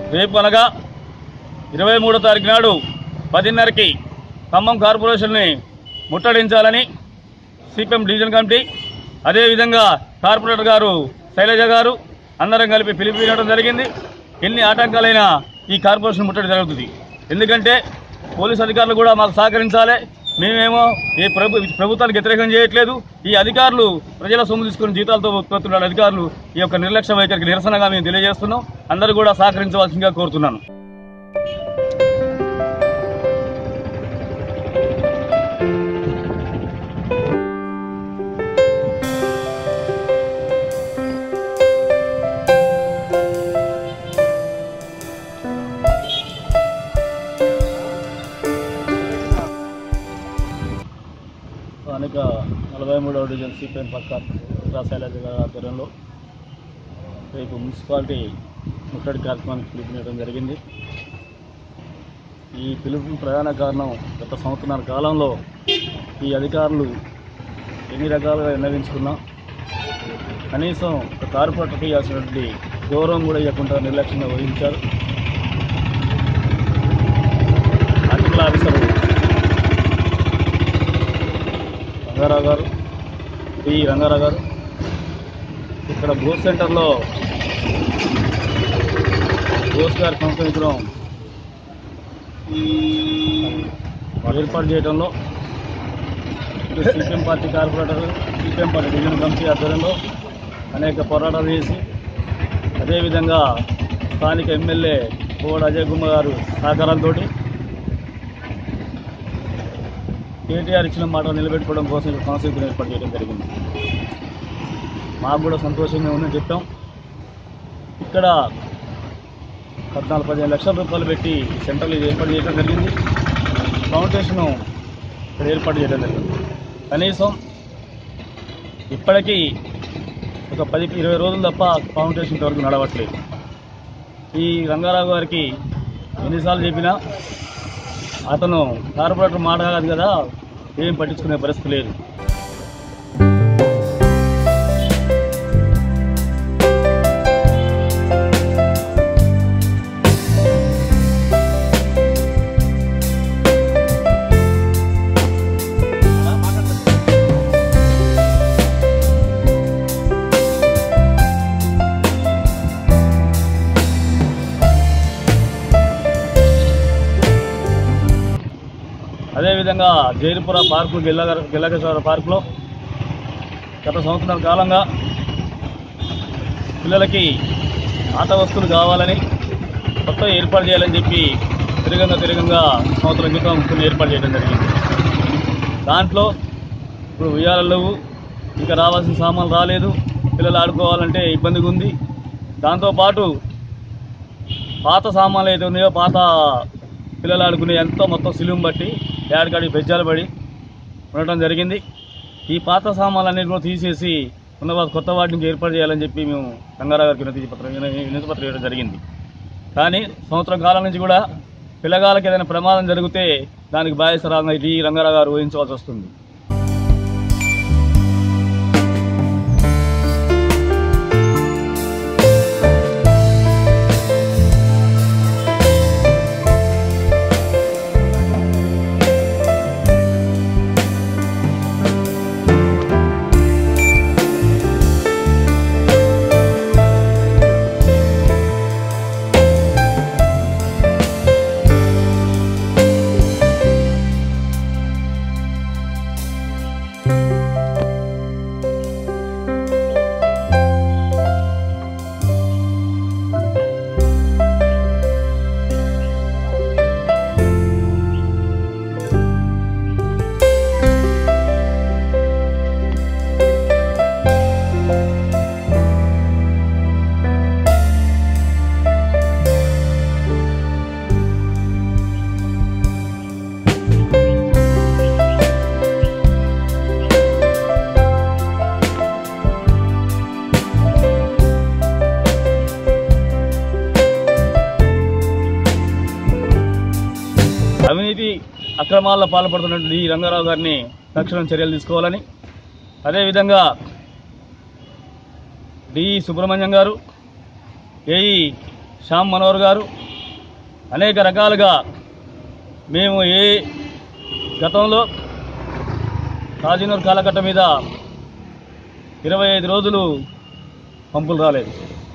రేపు అనగా ఇరవై మూడో తారీఖు నాడు పదిన్నరకి ఖమ్మం కార్పొరేషన్ని ముట్టడించాలని సిపిఎం డివిజన్ కమిటీ అదేవిధంగా కార్పొరేటర్ గారు శైలజ గారు అందరం కలిపి పిలుపునివ్వడం జరిగింది ఎన్ని ఆటంకాలైనా ఈ కార్పొరేషన్ ముట్టడి జరుగుతుంది ఎందుకంటే పోలీస్ అధికారులు కూడా మాకు సహకరించాలి మేమేమో ఏ ప్రభు ప్రభుత్వానికి వ్యతిరేకం చేయట్లేదు ఈ అధికారులు ప్రజల సొమ్ము తీసుకుని జీతాలతో ఉత్పత్తున్న అధికారులు ఈ యొక్క నిర్లక్ష్య వైఖరికి నిరసనగా మేము తెలియజేస్తున్నాం అందరూ కూడా సహకరించవలసిందిగా కోరుతున్నాను స్థానిక నలభై మూడవ డివిజన్ సిపిఎం పక్క శైలజ గారి ఆధ్వర్యంలో రేపు మున్సిపాలిటీ ముట్టడి కార్యక్రమానికి పిలుపునివ్వడం జరిగింది ఈ పిలుపు ప్రధాన కారణం గత సంవత్సరాల కాలంలో ఈ అధికారులు ఎన్ని రకాలుగా విన్నవించుకున్నా కనీసం ఒక కార్పొరేటర్కి ఇవ్వాల్సినటువంటి గౌరవం కూడా ఇవ్వకుండా నిర్లక్ష్యంగా వహించారు ఆర్టికల్ ఆఫీసర్ రంగారావు గారు టి రంగారావు గారు ఇక్కడ బోస్ సెంటర్లో బోస్ గారి సంస్థించడం ఏర్పాటు చేయడంలో ఇటు CPM party corporator CPM party division committee ఆధ్వర్యంలో అనేక పోరాటాలు చేసి అదేవిధంగా స్థానిక ఎమ్మెల్యే కోడ అజయ్ కుమార్ గారు సహకారంతో కేటీఆర్ ఇచ్చిన మాట నిలబెట్టుకోవడం కోసం ఈ కాన్సెప్ట్ ఏర్పాటు చేయడం జరిగింది మాకు కూడా సంతోషంగా ఉందని చెప్పాం ఇక్కడ పద్నాలుగు పదిహేను లక్షల రూపాయలు పెట్టి ఈ సెంటర్లు ఇది ఏర్పాటు చేయడం జరిగింది ఫౌండేషన్ ఇక్కడ ఏర్పాటు చేయడం జరిగింది కనీసం ఇప్పటికీ ఒక పది ఇరవై రోజులు తప్ప ఫౌండేషన్ వరకు నడవట్లేదు ఈ రంగారావు గారికి ఎన్నిసార్లు చెప్పినా అతను కార్పొరేటర్ మాట కాదు కదా ఏం పట్టించుకునే పరిస్థితి లేదు అదేవిధంగా జైలుపుర పార్కు గిల్ల గిల్లకేశ్వర పార్కులో గత సంవత్సరాల కాలంగా పిల్లలకి ఆట వస్తువులు కావాలని కొత్త ఏర్పాటు చేయాలని చెప్పి తిరగంగా తిరగంగా సంవత్సరం క్రితం కొన్ని ఏర్పాటు చేయడం జరిగింది దాంట్లో ఇప్పుడు ఉయ్యాలలు లేవు ఇంకా రావాల్సిన సామాన్లు రాలేదు పిల్లలు ఆడుకోవాలంటే ఇబ్బందిగా ఉంది దాంతోపాటు పాత సామాన్లు అయితే ఉన్నాయో పాత పిల్లలు ఆడుకునే ఎంతో మొత్తం సిలుం బట్టి ఏడకాడికి బెజ్జాలు పడి ఉండటం జరిగింది ఈ పాత సామాన్లన్నీ కూడా తీసేసి ఉన్న వా- కొత్త వాటిని ఏర్పాటు చేయాలని చెప్పి మేము రంగారావు గారికి వినతి పత్రం వినతి పత్రం ఇవ్వడం జరిగింది కానీ సంవత్సరం కాలం నుంచి కూడా పిల్లగాళ్ళకి ఏదైనా ప్రమాదం జరిగితే దానికి బాధ్యత ఈ రంగారావు గారు ఊహించవలసి వస్తుంది అవినీతి అక్రమాల్లో పాల్పడుతున్నటువంటి ఈ రంగారావు గారిని తక్షణం చర్యలు తీసుకోవాలని అదేవిధంగా డి సుబ్రహ్మణ్యం గారు ఏఈ శ్యామ్ మనోహర్ గారు అనేక రకాలుగా మేము ఏ గతంలో కాజీనూరు కాలకట్ట మీద ఇరవై ఐదు రోజులు పంపులు రాలేదు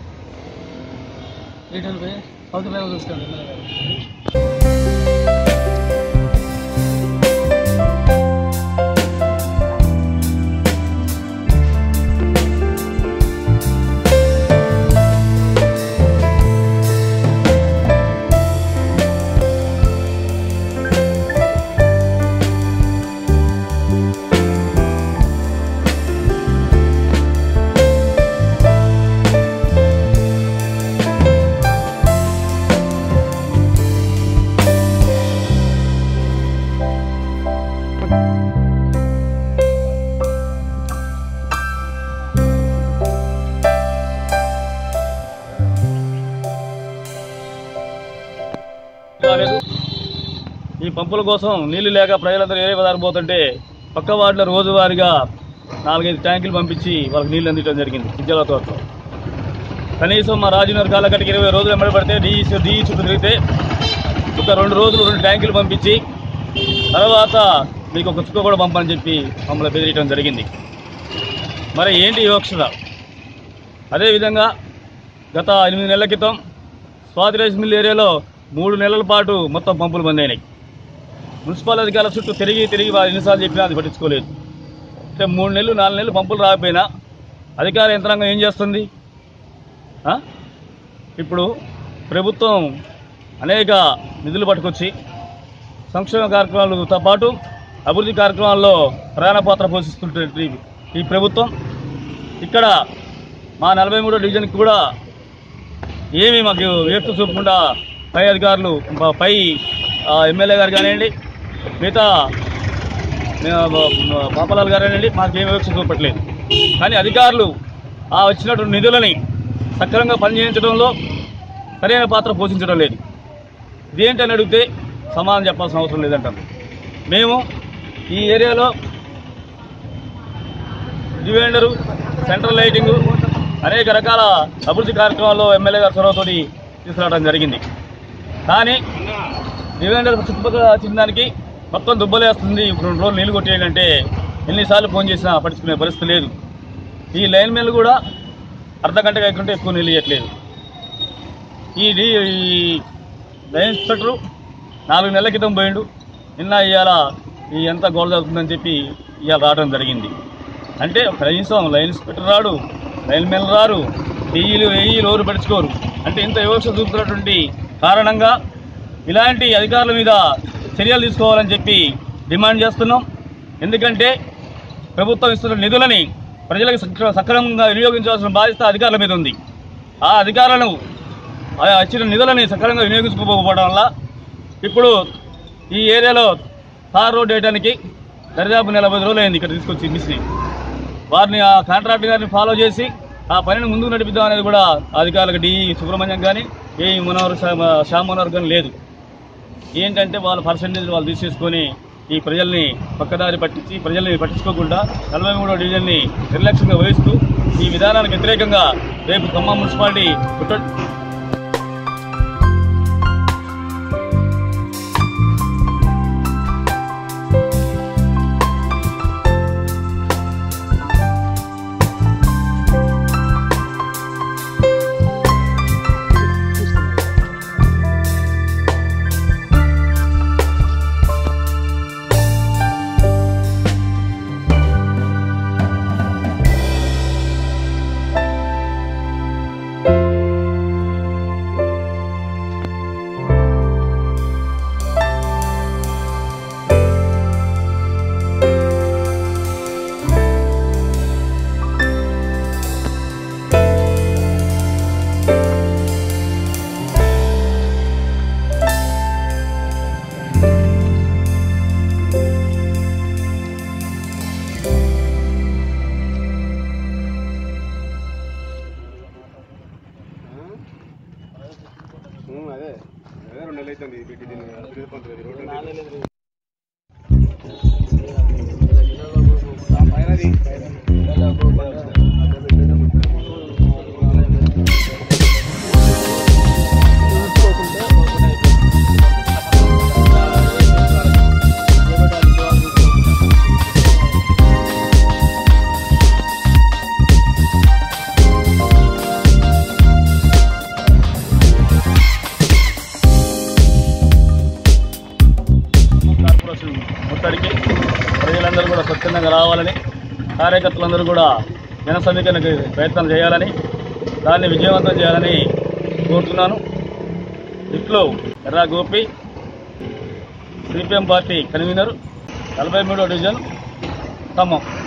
రాలేదు ఈ పంపుల కోసం నీళ్లు లేక ప్రజలందరూ ఏ పదార్థం పోతుంటే పక్క వార్డులో రోజువారీగా నాలుగైదు ట్యాంకులు పంపించి వాళ్ళకి నీళ్లు అందించడం జరిగింది విద్యాల తోటలో కనీసం మా రాజునగర్ కాలకటికి ఇరవై రోజులు ఎమ్మడి పడితే డీ డీ చుట్టూ తిరిగితే ఒక రెండు రోజులు రెండు ట్యాంకులు పంపించి తర్వాత మీకు ఒక చుక్క కూడా పంపని చెప్పి మమ్మల్ని బెదిరించడం జరిగింది మరి ఏంటి ఈ వివక్షత అదేవిధంగా గత ఎనిమిది నెలల క్రితం స్వాతి రైస్ మిల్ ఏరియాలో మూడు నెలల పాటు మొత్తం పంపులు బంద్ అయినాయి మున్సిపల్ అధికారుల చుట్టూ తిరిగి తిరిగి వాళ్ళు ఎన్నిసార్లు చెప్పినా అది పట్టించుకోలేదు అంటే మూడు నెలలు నాలుగు నెలలు పంపులు రాకపోయినా అధికార యంత్రాంగం ఏం చేస్తుంది ఆ? ఇప్పుడు ప్రభుత్వం అనేక నిధులు పట్టుకొచ్చి సంక్షేమ కార్యక్రమాలతో పాటు అభివృద్ధి కార్యక్రమాల్లో ప్రధాన పాత్ర పోషిస్తుంటే ఈ ప్రభుత్వం ఇక్కడ మా నలభై మూడో డివిజన్కి కూడా ఏమీ మాకు వేస్తూ చూపకుండా పై అధికారులు ప- పై ఆ, ఎమ్మెల్యే గారు కానివ్వండి మిగతా ఆ, ఆ, పాపలాల్ గారు కానివ్వండి మాకు ఏమి వివక్ష చూపట్లేదు కానీ అధికారులు ఆ వచ్చినటువంటి నిధులని సక్రమంగా పనిచేయించడంలో సరైన పాత్ర పోషించడం లేదు ఇదేంటని అడిగితే సమాధానం చెప్పాల్సిన అవసరం లేదంటారు మేము ఈ ఏరియాలో డివైండరు సెంట్రల్ లైటింగు అనేక రకాల అభివృద్ధి కార్యక్రమాల్లో ఎమ్మెల్యే గారి చొరవతోటి తీసుకురావడం జరిగింది కానీ డివైండర్ చుట్టుపక్కల చిన్నదానికి మొత్తం దుబ్బలేస్తుంది ఇప్పుడు రెండు రోజులు నీళ్లు కొట్టేయండి అంటే ఎన్నిసార్లు ఫోన్ చేసినా పట్టించుకునే పరిస్థితి లేదు ఈ లైన్ మెన్లు కూడా అర్ధ గంట కాకుండా ఎక్కువ నీళ్ళు ఇవ్వట్లేదు ఈ డి ఈ లైన్ ఇన్స్పెక్టరు నాలుగు నెలల క్రితం పోయిండు నిన్న ఇవాళ ఈ ఎంత గోడ జరుగుతుందని చెప్పి ఇవాళ రావడం జరిగింది అంటే కనీసం లైన్ ఇన్స్పెక్టర్ రాడు లైన్ మెన్ రారు డీఈలు ఏఈలు ఎవరు పడుచుకోరు అంటే ఇంత వివక్ష చూపుతున్నటువంటి కారణంగా ఇలాంటి అధికారుల మీద చర్యలు తీసుకోవాలని చెప్పి డిమాండ్ చేస్తున్నాం ఎందుకంటే ప్రభుత్వం ఇస్తున్న నిధులని ప్రజలకు సక్ర- సక్రమంగా వినియోగించాల్సిన బాధ్యత అధికారుల మీద ఉంది ఆ అధికారులను ఆ ఇచ్చిన నిధులని సక్రమంగా వినియోగించుకోకపోవడం వల్ల ఇప్పుడు ఈ ఏరియాలో తార్ రోడ్ వేయడానికి దరిదాపు నలభై రోజులు అయింది ఇక్కడ తీసుకొచ్చి మిస్ని వారిని ఆ కాంట్రాక్ట్ గారిని ఫాలో చేసి ఆ పనిని ముందుకు నడిపిద్దాం అనేది కూడా అధికారులకు డి సుబ్రహ్మణ్యం కానీ ఏ మనోహర్ శ్యామ- శ్యామ్ మనోహర్ కానీ లేదు ఏంటంటే వాళ్ళ పర్సంటేజ్ వాళ్ళు తీసేసుకొని ఈ ప్రజల్ని పక్కదారి పట్టించి ప్రజల్ని పట్టించుకోకుండా నలభై మూడో డివిజన్ని నిర్లక్ష్యంగా వహిస్తూ ఈ విధానానికి వ్యతిరేకంగా రేపు ఖమ్మం మున్సిపాలిటీ కుట్ర ఉమ్, అదే అదే రెండు నెలలు అవుతుంది పెట్టి దీన్ని తిరిగి పంతులు రోడ్డు అంటే. ఆ పైనది, పైన. కార్యకర్తలందరూ కూడా జన సమీకరణకు ప్రయత్నం చేయాలని దాన్ని విజయవంతం చేయాలని కోరుతున్నాను ఇట్లు Erra Gopi CPM party convener నలభై మూడో డివిజన్ ఖమ్మం